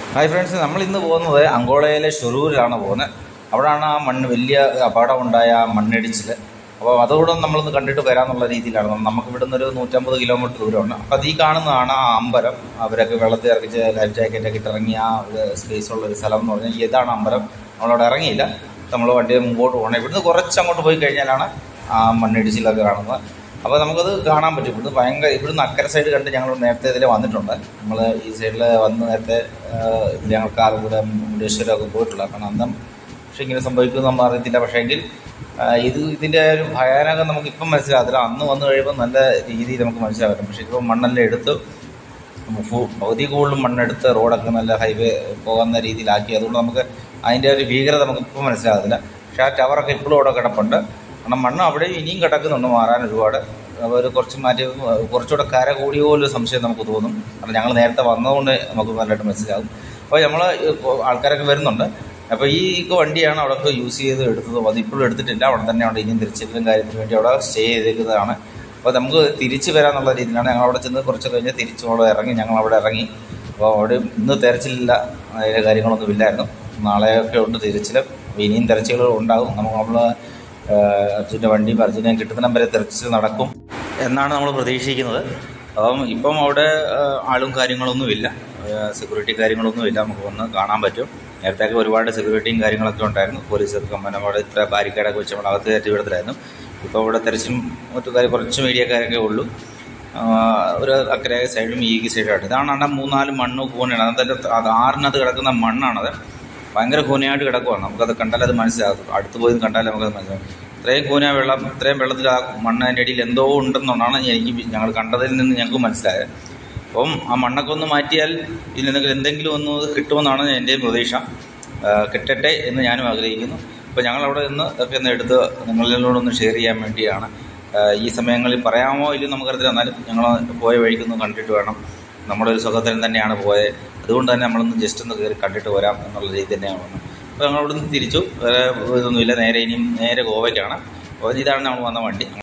hi friends നമ്മൾ ഇന്ന് പോകുന്നത് അങ്കോളയിലെ ഷൊറൂരിലാണ് പോകുന്നത് അവിടെയാണ് ആ മണ്ണ് വലിയ അപകടമുണ്ടായ ആ മണ്ണിടിച്ചിൽ അപ്പോൾ അതുകൂടെ നമ്മളൊന്ന് കണ്ടിട്ട് വരാമെന്നുള്ള രീതിയിലാണ് നമുക്ക് ഇവിടുന്ന് ഒരു നൂറ്റമ്പത് കിലോമീറ്റർ ദൂരമുണ്ട് അപ്പോൾ അത് ഈ കാണുന്നതാണ് ആ അമ്പലം അവരൊക്കെ വെള്ളത്തിൽ ഇറക്കിച്ച് ലൈഫ് ജാക്കറ്റൊക്കെ ഇട്ട് ഇറങ്ങിയ ആ ഒരു സ്പേസ് ഉള്ള ഒരു സ്ഥലം എന്ന് പറഞ്ഞാൽ ഇതാണ് അമ്പലം നമ്മളവിടെ ഇറങ്ങിയില്ല നമ്മൾ വണ്ടി മുമ്പോട്ട് പോകണം ഇവിടുന്ന് കുറച്ച് അങ്ങോട്ട് പോയി കഴിഞ്ഞാലാണ് ആ മണ്ണിടിച്ചിലൊക്കെ കാണുന്നത് അപ്പോൾ നമുക്കത് കാണാൻ പറ്റും ഇവിടുന്ന് ഭയങ്കര ഇവിടുന്ന് അക്കരെ സൈഡ് കണ്ട് ഞങ്ങൾ നേരത്തെ ഇതിൽ വന്നിട്ടുണ്ട് നമ്മൾ ഈ സൈഡിൽ വന്ന് നേരത്തെ ഇതിൽ ഞങ്ങൾക്ക് ആലപ്പുഴ മുരുടേശ്വരമൊക്കെ പോയിട്ടുള്ള കാരണം അന്നും പക്ഷെ ഇങ്ങനെ സംഭവിക്കുമെന്ന് നമ്മൾ അറിയത്തില്ല പക്ഷേ എങ്കിൽ ആ, ഇത് ഇതിൻ്റെ ഒരു ഭയാനകം നമുക്ക് ഇപ്പം മനസ്സിലാകത്തില്ല അന്ന് വന്നു കഴിയുമ്പോൾ നല്ല രീതിയിൽ നമുക്ക് മനസ്സിലാകും പക്ഷേ ഇപ്പോൾ മണ്ണെല്ലാം എടുത്ത് ഫു- പകുതി കൂടുതലും മണ്ണെടുത്ത് റോഡൊക്കെ നല്ല ഹൈവേ പോകുന്ന രീതിയിലാക്കി അതുകൊണ്ട് നമുക്ക് അതിൻ്റെ ഒരു ഭീകരത നമുക്ക് ഇപ്പം മനസ്സിലാകത്തില്ല പക്ഷേ ആ ടവറൊക്കെ ഇപ്പോഴും അവിടെ കിടപ്പുണ്ട് കാരണം മണ്ണ് അവിടെ ഇനിയും കിടക്കുന്നുണ്ട് മാറാൻ ഒരുപാട് ഒരു കുറച്ച് മാറ്റി കുറച്ചുകൂടെ കര കൂടിയ പോലൊരു സംശയം നമുക്ക് തോന്നും കാരണം ഞങ്ങൾ നേരത്തെ വന്നതുകൊണ്ട് നമുക്ക് നല്ലതായിട്ട് മനസ്സിലാകും അപ്പോൾ നമ്മൾ ആൾക്കാരൊക്കെ വരുന്നുണ്ട് അപ്പോൾ ഈ വണ്ടിയാണ് അവിടെ യൂസ് ചെയ്ത് എടുത്തത് അത് ഇപ്പോഴും എടുത്തിട്ടില്ല അവിടെ തന്നെ അവിടെ ഇനിയും തിരിച്ചിലും കാര്യത്തിന് വേണ്ടി അവിടെ സ്റ്റേ ചെയ്തേക്കുന്നതാണ് അപ്പോൾ നമുക്ക് തിരിച്ചു വരാന്നുള്ള രീതിയിലാണ് ഞങ്ങൾ അവിടെ ചെന്ന് കുറച്ച് കഴിഞ്ഞ് തിരിച്ചു അവിടെ ഇറങ്ങി ഞങ്ങൾ അവിടെ ഇറങ്ങി അപ്പോൾ അവിടെ ഇന്ന് തെരച്ചിലില്ല അതിൻ്റെ കാര്യങ്ങളൊന്നും ഇല്ലായിരുന്നു നാളെയൊക്കെ ഉണ്ട് തിരച്ചിൽ അപ്പോൾ ഇനിയും തെരച്ചിലുകൾ ഉണ്ടാകും നമുക്ക് നമ്മൾ അർജുൻ്റെ വണ്ടിയും അർജുനെ കിട്ടുന്ന വരെ തെരച്ചിൽ നടക്കും എന്നാണ് നമ്മൾ പ്രതീക്ഷിക്കുന്നത് അപ്പം ഇപ്പം അവിടെ ആ, ആളും കാര്യങ്ങളൊന്നുമില്ല സെക്യൂരിറ്റി കാര്യങ്ങളൊന്നുമില്ല നമുക്ക് വന്ന് കാണാൻ പറ്റും നേരത്തെയൊക്കെ ഒരുപാട് സെക്യൂരിറ്റിയും കാര്യങ്ങളൊക്കെ ഉണ്ടായിരുന്നു പോലീസൊക്കെ കമ്പനി അവിടെ ഇത്ര ബാരിക്കേഡൊക്കെ വെച്ച് നമ്മൾ അകത്ത് കയറ്റി വിടത്തിലായിരുന്നു ഇപ്പോൾ ഇവിടെ തെരച്ചിലും മറ്റു കാര്യം കുറച്ച് മീഡിയക്കാരൊക്കെ ഉള്ളൂ ആ, ഒരു അക്കരെ സൈഡും ഈ സൈഡായിട്ട് ഇതാണ് അവിടെ മൂന്നാല് മണ്ണ് കൂനയാണ് അതിൻ്റെ അത് ആറിനകത്ത് കിടക്കുന്ന മണ്ണാണത് ഭയങ്കര കൂനയായിട്ട് കിടക്കുവാണ് നമുക്കത് കണ്ടാൽ അത് മനസ്സിലാകും അടുത്ത് പോയി കണ്ടാൽ നമുക്കത് മനസ്സിലാകും ഇത്രയും കൂന വെള്ളം ഇത്രയും വെള്ളത്തിൽ ആ മണ്ണ് അതിൻ്റെ അടിയിൽ എന്തോ ഉണ്ടെന്നുള്ളതാണ് എനിക്ക് ഞങ്ങൾ കണ്ടതിൽ നിന്ന് ഞങ്ങൾക്ക് മനസ്സിലായത് അപ്പം ആ മണ്ണൊക്കെ ഒന്ന് മാറ്റിയാൽ ഇതിൽ നിന്നൊക്കെ എന്തെങ്കിലും ഒന്ന് കിട്ടുമെന്നാണ് എൻ്റെയും പ്രതീക്ഷ ആ, കിട്ടട്ടെ എന്ന് ഞാനും ആഗ്രഹിക്കുന്നു അപ്പോൾ ഞങ്ങൾ അവിടെ നിന്ന് ഇതൊക്കെ ഒന്ന് എടുത്ത് നിങ്ങളിലോടൊന്ന് ഷെയർ ചെയ്യാൻ വേണ്ടിയാണ് ആ, ഈ സമയങ്ങളിൽ പറയാമോ ഇല്ലെന്ന് നമുക്കറിയത്തില്ല എന്നാലും ഞങ്ങൾ പോയ വഴിക്കൊന്ന് കണ്ടിട്ട് വേണം നമ്മുടെ ഒരു സുഖത്തിനും തന്നെയാണ് പോയത് അതുകൊണ്ട് തന്നെ നമ്മളൊന്ന് ജസ്റ്റ് ഒന്ന് കയറി കണ്ടിട്ട് വരാം എന്നുള്ള രീതി തന്നെയാണ് വന്നത് അപ്പോൾ ഞങ്ങൾ അവിടെ നിന്ന് തിരിച്ചു വേറെ ഇതൊന്നുമില്ല നേരെ ഇനിയും നേരെ ഗോവയ്ക്കാണ് അപ്പോൾ ഇതാണ് നമ്മൾ വന്ന വണ്ടി